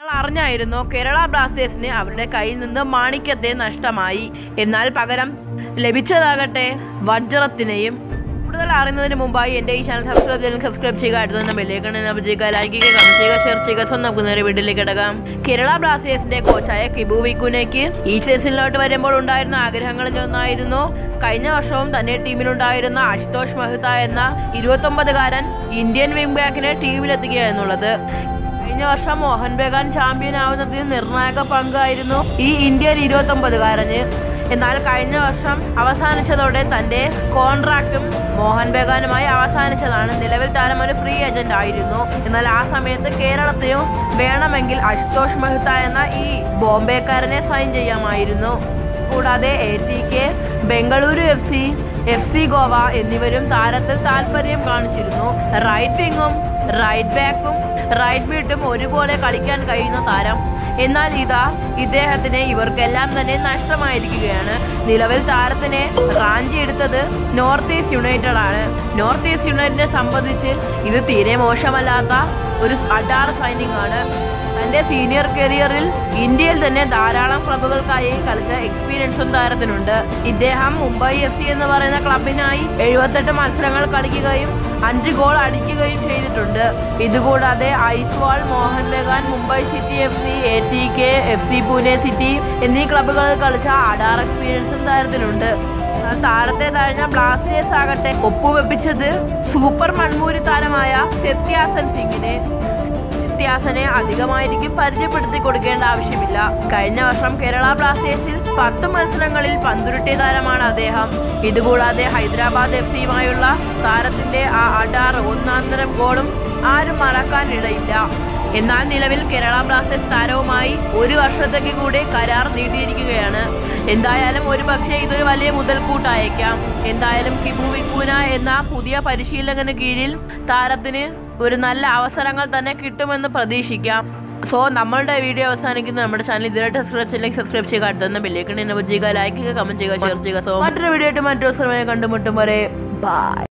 നിങ്ങൾ അറിഞ്ഞായിരുന്നോ കേരള ബ്ലാസ്റ്റേഴ്സിന് അവരുടെ കയ്യിൽ നിന്ന് മാണിക്യത്തെ നഷ്ടമായി എന്നാൽ പകരം ലഭിച്ചതാകട്ടെ വജ്രത്തിനെയും കൂടുതൽ അറിയുന്നതിന് മുമ്പായി എൻ്റെ ഈ ചാനൽ സബ്സ്ക്രൈബ് ചെയ്യാൻ സബ്സ്ക്രൈബ് ചെയ്യുക അടുത്ത തന്നെ ബെല്ലേക്കൺ എന്നെ ചെയ്യുക ലൈക്ക് ചെയ്യുക കമന്റ് ചെയ്യുക ഷെയർ ചെയ്യുക സ്വന്തം നമുക്ക് നേരെ വീട്ടിലേക്ക് കിടക്കാം കേരള ബ്ലാസ്റ്റേഴ്സിന്റെ കോച്ചായ കിബു വിക്കുനയ്ക്ക് ഈ സീസണിലോട്ട് വരുമ്പോൾ ഉണ്ടായിരുന്ന ആഗ്രഹങ്ങളിൽ ഒന്നായിരുന്നു കഴിഞ്ഞ വർഷവും തന്റെ ടീമിലുണ്ടായിരുന്ന അശുതോഷ് മെഹ്ത എന്ന ഇരുപത്തൊമ്പതുകാരൻ ഇന്ത്യൻ വിംഗ് ബാക്കിനെ ടീമിലെത്തിക്കുക എന്നുള്ളത് കഴിഞ്ഞ വർഷം മോഹൻ ബഗാൻ ചാമ്പ്യൻ ആവുന്നതിൽ നിർണായക പങ്കായിരുന്നു ഈ ഇന്ത്യൻ ഇരുപത്തൊമ്പതുകാരന് എന്നാൽ കഴിഞ്ഞ വർഷം അവസാനിച്ചതോടെ തന്റെ കോൺട്രാക്റ്റും മോഹൻ ബഗാനുമായി അവസാനിച്ചതാണ് നിലവിൽ താരം ഒരു ഫ്രീ ഏജന്റ് ആയിരുന്നു എന്നാൽ ആ സമയത്ത് കേരളത്തിനും വേണമെങ്കിൽ അശുതോഷ് മെഹ്ത എന്ന ഈ ബോംബെക്കാരനെ സൈൻ ചെയ്യാമായിരുന്നു കൂടാതെ A T K Bengaluru F C F C Goa എന്നിവരും താരത്തിൽ താല്പര്യം കാണിച്ചിരുന്നു റൈറ്റ് വിങ്ങും റൈറ്റ് ബാക്കും റൈറ്റ് മിഡും ഒരുപോലെ കളിക്കാൻ കഴിയുന്ന താരം എന്നാൽ ഇതാ ഇദ്ദേഹത്തിന് ഇവർക്കെല്ലാം തന്നെ നഷ്ടമായിരിക്കുകയാണ് നിലവിൽ താരത്തിനെ റാഞ്ചി എടുത്തത് നോർത്ത് ഈസ്റ്റ് യുണൈറ്റഡ് ആണ് നോർത്ത് ഈസ്റ്റ് യുണൈറ്റഡിനെ സംബന്ധിച്ച് ഇത് തീരെ മോശമല്ലാത്ത ഒരു അഡാർ സൈനിങ് ആണ് തന്റെ സീനിയർ കരിയറിൽ ഇന്ത്യയിൽ തന്നെ ധാരാളം ക്ലബുകൾക്കായി കളിച്ച എക്സ്പീരിയൻസും താരത്തിനുണ്ട് ഇദ്ദേഹം മുംബൈ എഫ് സി എന്ന് പറയുന്ന ക്ലബിനായി എഴുപത്തെട്ട് മത്സരങ്ങൾ കളിക്കുകയും അഞ്ച് ഗോൾ അടിക്കുകയും ചെയ്തിട്ടുണ്ട് ഇതുകൂടാതെ Aizawl Mohun Bagan Mumbai city F C A T K F C Pune city എന്നീ ക്ലബുകളിൽ കളിച്ച അഡാർ എക്സ്പീരിയൻസും താരത്തിനുണ്ട് താരത്തെ തഴഞ്ഞ ബ്ലാസ്റ്റേഴ്സ് ആകട്ടെ ഒപ്പുവെപ്പിച്ചത് സൂപ്പർ മൺമൂരി താരമായ സത്യാസൻ സിംഗിനെ വ്യത്യാസനെ അധികമായിരിക്കും പരിചയപ്പെടുത്തി കൊടുക്കേണ്ട ആവശ്യമില്ല കഴിഞ്ഞ വർഷം കേരള ബ്ലാസ്റ്റേഴ്സിൽ പത്ത് മത്സരങ്ങളിൽ പന്തുരുട്ടിയ താരമാണ് അദ്ദേഹം ഇതുകൂടാതെ ഹൈദരാബാദ് എഫ് സിയുമായുള്ള താരത്തിന്റെ ആ അഡാർ ഒന്നാന്തരം ഗോളും ആരും മറക്കാനിടയില്ല എന്നാൽ നിലവിൽ കേരള ബ്ലാസ്റ്റേഴ്സ് താരവുമായി ഒരു വർഷത്തേക്ക് കൂടി കരാർ നീട്ടിയിരിക്കുകയാണ് എന്തായാലും ഒരു പക്ഷേ ഇതൊരു വലിയ മുതൽക്കൂട്ടായേക്കാം എന്തായാലും കിബു വിക്കൂന എന്ന പുതിയ പരിശീലകന് കീഴിൽ താരത്തിന് ഒരു നല്ല അവസരങ്ങൾ തന്നെ കിട്ടുമെന്ന് പ്രതീക്ഷിക്കാം സോ നമ്മളുടെ വീഡിയോ അവസാനിക്കുന്നത് നമ്മുടെ ചാനൽ ഇതുവരെയായിട്ട് സബ്സ്ക്രൈബ് ചെയ്യില്ലെങ്കിൽ സബ്സ്ക്രൈബ് ചെയ്യുക അടുത്ത ബെല്ലേക്കണി ചെയ്യുക ലൈക്ക് ചെയ്യുക കമന്റ് ചെയ്യുക ഷെയർ ചെയ്യുക സോ മറ്റൊരു വീഡിയോ ആയിട്ട് മറ്റൊരു സമയം കണ്ടുമുട്ടും വരെ ബൈ